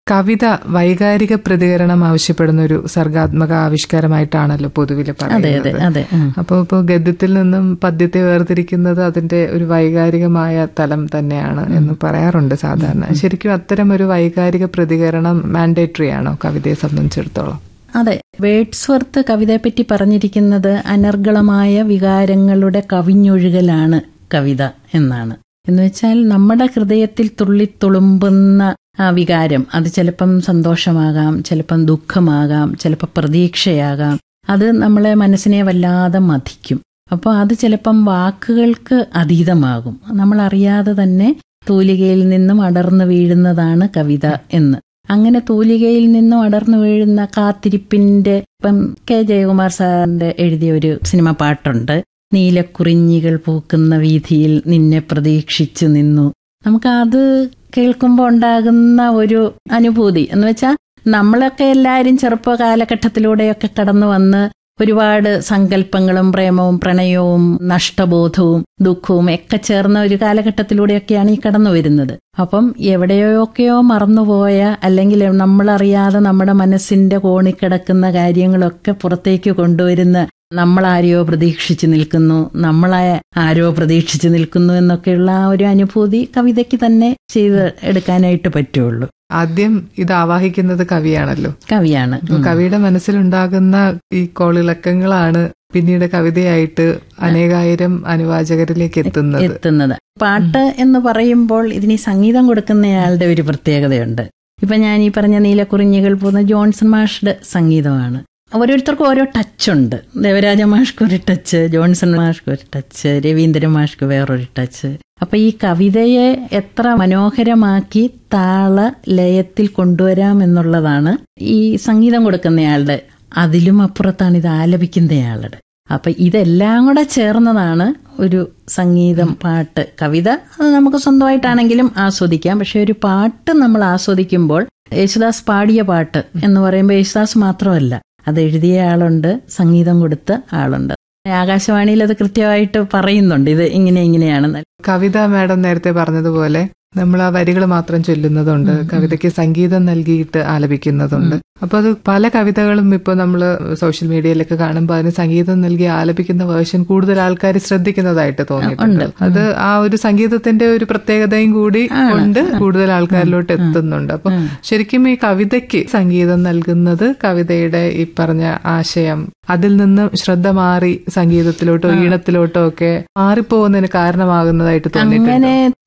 കവിത വൈകാരിക പ്രതികരണം ആവശ്യപ്പെടുന്ന ഒരു സർഗാത്മക ആവിഷ്കാരമായിട്ടാണല്ലോ പൊതുവിൽ അതെ അതെ പറയുന്നത് അതെ ഉം. അപ്പോൾ ഇപ്പോൾ ഗദ്യത്തിൽ നിന്നും പദ്യത്തെ വേർതിരിക്കുന്നത് അതിന്റെ ഒരു വൈകാരികമായ തലം തന്നെയാണ് എന്ന് പറയാറുണ്ട് സാധാരണ ശരിക്കും അത്തരം ഒരു വൈകാരിക പ്രതികരണം മാൻഡേറ്ററി ആണോ കവിതയെ സംബന്ധിച്ചിടത്തോളം അതെ വേഡ്സ്വർത്ത് കവിതയെപ്പറ്റി പറഞ്ഞിരിക്കുന്നത് അനർഗളമായ വികാരങ്ങളുടെ കവിഞ്ഞൊഴുകലാണ് കവിത എന്നാണ് എന്ന് വെച്ചാൽ നമ്മുടെ ഹൃദയത്തിൽ തുള്ളിത്തുളുമ്പുന്ന ആ വികാരം അത് ചിലപ്പം സന്തോഷമാകാം ചിലപ്പം ദുഃഖമാകാം ചിലപ്പോൾ പ്രതീക്ഷയാകാം അത് നമ്മളെ മനസ്സിനെ വല്ലാതെ മതിക്കും അപ്പോൾ അത് ചിലപ്പം വാക്കുകൾക്ക് അതീതമാകും നമ്മൾ അറിയാതെ തന്നെ തൂലികയിൽ നിന്നും അടർന്നു വീഴുന്നതാണ് കവിത എന്ന് അങ്ങനെ തൂലികയിൽ നിന്നും അടർന്നു വീഴുന്ന കാത്തിരിപ്പിന്റെ ഇപ്പം കെ ജയകുമാർ സാറിന്റെ എഴുതിയ ഒരു സിനിമ പാട്ടുണ്ട് നീലക്കുറിഞ്ഞികൾ പൂക്കുന്ന വീതിയിൽ നിന്നെ പ്രതീക്ഷിച്ചു നിന്നു നമുക്ക് അത് കേൾക്കുമ്പോൾ ഉണ്ടാകുന്ന ഒരു അനുഭൂതി എന്ന് വെച്ചാൽ നമ്മളൊക്കെ എല്ലാവരും ചെറുപ്പ കാലഘട്ടത്തിലൂടെയൊക്കെ കടന്നു വന്ന് ഒരുപാട് സങ്കല്പങ്ങളും പ്രേമവും പ്രണയവും നഷ്ടബോധവും ദുഃഖവും ഒക്കെ ചേർന്ന ഒരു കാലഘട്ടത്തിലൂടെയൊക്കെയാണ് ഈ കടന്നു വരുന്നത് അപ്പം എവിടെയൊക്കെയോ മറന്നുപോയ അല്ലെങ്കിൽ നമ്മളറിയാതെ നമ്മുടെ മനസ്സിന്റെ കോണിക്കിടക്കുന്ന കാര്യങ്ങളൊക്കെ പുറത്തേക്ക് കൊണ്ടുവരുന്ന നമ്മളാരെയോ പ്രതീക്ഷിച്ചു നിൽക്കുന്നു നമ്മളെ ആരോ പ്രതീക്ഷിച്ചു നിൽക്കുന്നു എന്നൊക്കെയുള്ള ആ ഒരു അനുഭൂതി കവിതയ്ക്ക് തന്നെ ചെയ്ത് എടുക്കാനായിട്ട് പറ്റുള്ളൂ ആദ്യം ഇത് ആവാഹിക്കുന്നത് കവിയാണല്ലോ കവിയാണ് അപ്പൊ കവിയുടെ മനസ്സിലുണ്ടാകുന്ന ഈ കോളിളക്കങ്ങളാണ് പിന്നീട് കവിതയായിട്ട് അനേകായിരം അനുവാചകരിലേക്ക് എത്തുന്നത് എത്തുന്നത് പാട്ട് എന്ന് പറയുമ്പോൾ ഇതിന് സംഗീതം കൊടുക്കുന്നയാളുടെ ഒരു പ്രത്യേകതയുണ്ട് ഇപ്പൊ ഞാൻ ഈ പറഞ്ഞ നീലക്കുറിഞ്ഞികൾ പോകുന്ന ജോൺസൺ മാഷ്യുടെ സംഗീതമാണ് ഓരോരുത്തർക്കും ഓരോ ടച്ച് ഉണ്ട് ദേവരാജ മാഷ്ക്ക് ഒരു ടച്ച് ജോൺസൺ മാഷ്ക്ക് ഒരു ടച്ച് രവീന്ദ്രൻ മാഷ്ക്ക് വേറൊരു ടച്ച് അപ്പൊ ഈ കവിതയെ എത്ര മനോഹരമാക്കി താള ലയത്തിൽ കൊണ്ടുവരാം എന്നുള്ളതാണ് ഈ സംഗീതം കൊടുക്കുന്നയാളുടെ അതിലും അപ്പുറത്താണ് ഇത് ആലപിക്കുന്നയാളുടെ അപ്പൊ ഇതെല്ലാം കൂടെ ചേർന്നതാണ് ഒരു സംഗീതം പാട്ട് കവിത അത് നമുക്ക് സ്വന്തമായിട്ടാണെങ്കിലും ആസ്വദിക്കാം പക്ഷെ ഒരു പാട്ട് നമ്മൾ ആസ്വദിക്കുമ്പോൾ യേശുദാസ് പാടിയ പാട്ട് എന്ന് പറയുമ്പോൾ യേശുദാസ് മാത്രമല്ല അത് എഴുതിയ ആളുണ്ട് സംഗീതം കൊടുത്ത ആളുണ്ട് ആകാശവാണിയിൽ അത് കൃത്യമായിട്ട് പറയുന്നുണ്ട് ഇത് ഇങ്ങനെ ഇങ്ങനെയാണെന്ന് കവിത മാഡം നേരത്തെ പറഞ്ഞതുപോലെ നമ്മൾ ആ വരികൾ മാത്രം ചൊല്ലുന്നതുണ്ട് കവിതയ്ക്ക് സംഗീതം നൽകിയിട്ട് ആലപിക്കുന്നതുണ്ട് അപ്പൊ അത് പല കവിതകളും ഇപ്പൊ നമ്മൾ സോഷ്യൽ മീഡിയയിലൊക്കെ കാണുമ്പോൾ അതിന് സംഗീതം നൽകി ആലപിക്കുന്ന വേർഷൻ കൂടുതൽ ആൾക്കാർ ശ്രദ്ധിക്കുന്നതായിട്ട് തോന്നിയിട്ടുണ്ട് അത് ആ ഒരു സംഗീതത്തിന്റെ ഒരു പ്രത്യേകതയും കൂടി കൊണ്ട് കൂടുതൽ ആൾക്കാരിലോട്ട് എത്തുന്നുണ്ട് അപ്പൊ ശരിക്കും ഈ കവിതയ്ക്ക് സംഗീതം നൽകുന്നത് കവിതയുടെ ഈ പറഞ്ഞ ആശയം അതിൽ നിന്ന് ശ്രദ്ധ മാറി സംഗീതത്തിലോട്ടോ ഈണത്തിലോട്ടോ ഒക്കെ മാറിപ്പോകുന്നതിന് കാരണമാകുന്നതായിട്ട് തോന്നിയിട്ടുണ്ട് അങ്ങനെ